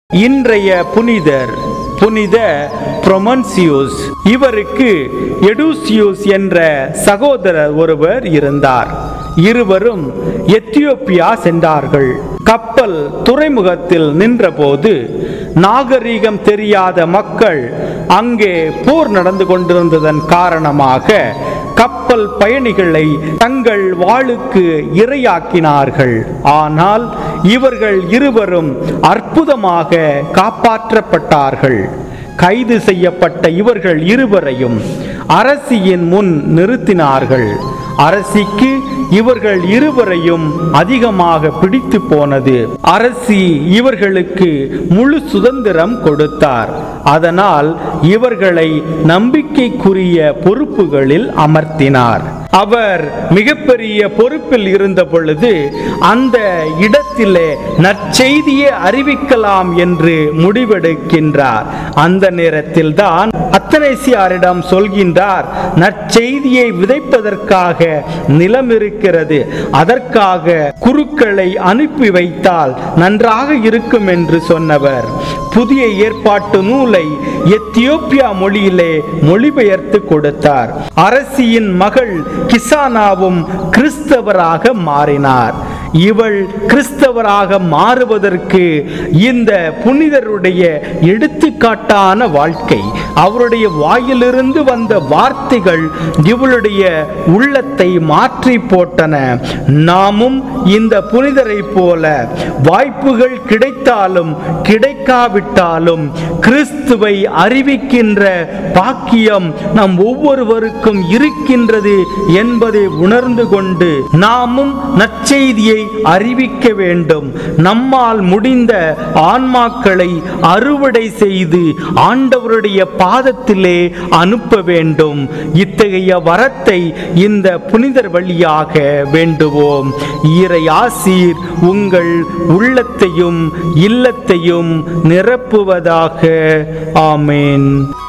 இன்றைய புனிதர் புனித புரொமன்சியூஸ் இவருக்கு எடுசியூஸ் என்ற சகோதரர் ஒருவர் இருந்தார் இருவரும் எத்தியோப்பியா சென்றார்கள் கப்பல் துறைமுகத்தில் நின்றபோது நாகரீகம் தெரியாத மக்கள் அங்கே போர் நடந்து கொண்டிருந்ததன் காரணமாக கப்பல் பயணிகளை தங்கள் வாளுக்கு இரையாக்கினார்கள் ஆனால் இவர்கள் இருவரும் அற்புதமாக காப்பாற்றப்பட்டார்கள் கைது செய்யப்பட்ட இவர்கள் இருவரையும் அரசியின் முன் நிறுத்தினார்கள் அரசிக்கு இவர்கள் இருவரையும் அதிகமாக பிடித்து போனது அரசி இவர்களுக்கு முழு சுதந்திரம் கொடுத்தார் அதனால் இவர்களை நம்பிக்கைக்குரிய பொறுப்புகளில் அமர்த்தினார் அவர் மிகப்பெரிய பொறுப்பில் இருந்த பொழுது அந்த இடத்திலே நற்செய்தியை அறிவிக்கலாம் என்று முடிவெடுக்கின்றார் அந்த நேரத்தில் தான் அத்தனைசியாரிடம் சொல்கின்றார் நற்செய்தியை விதைப்பதற்காக நிலம் இருக்கிறது அதற்காக குருக்களை அனுப்பி வைத்தால் நன்றாக இருக்கும் என்று சொன்னவர் புதிய ஏற்பாட்டு நூலை எத்தியோப்பியா மொழியிலே மொழிபெயர்த்து கொடுத்தார் அரசியின் மகள் கிசானாவும் கிறிஸ்தவராக மாறினார் இவள் கிறிஸ்தவராக மாறுவதற்கு இந்த புனிதருடைய எடுத்துக்காட்டான வாழ்க்கை அவருடைய வாயிலிருந்து வந்த வார்த்தைகள் இவளுடைய உள்ளத்தை மாற்றி போட்டன நாமும் இந்த புனிதரை போல வாய்ப்புகள் கிடைத்தாலும் கிடைக்காவிட்டாலும் கிறிஸ்துவை அறிவிக்கின்ற பாக்கியம் நம் ஒவ்வொருவருக்கும் இருக்கின்றது என்பதை உணர்ந்து கொண்டு நாமும் நற்செய்தியை அறிவிக்க வேண்டும் நம்மால் முடிந்த ஆன்மாக்களை அறுவடை செய்து ஆண்டவருடைய பாதத்திலே அனுப்ப வேண்டும் இத்தகைய வரத்தை இந்த புனிதர் வழியாக வேண்டுவோம் இறை ஆசீர் உங்கள் உள்ளத்தையும் இல்லத்தையும் நிரப்புவதாக ஆமேன்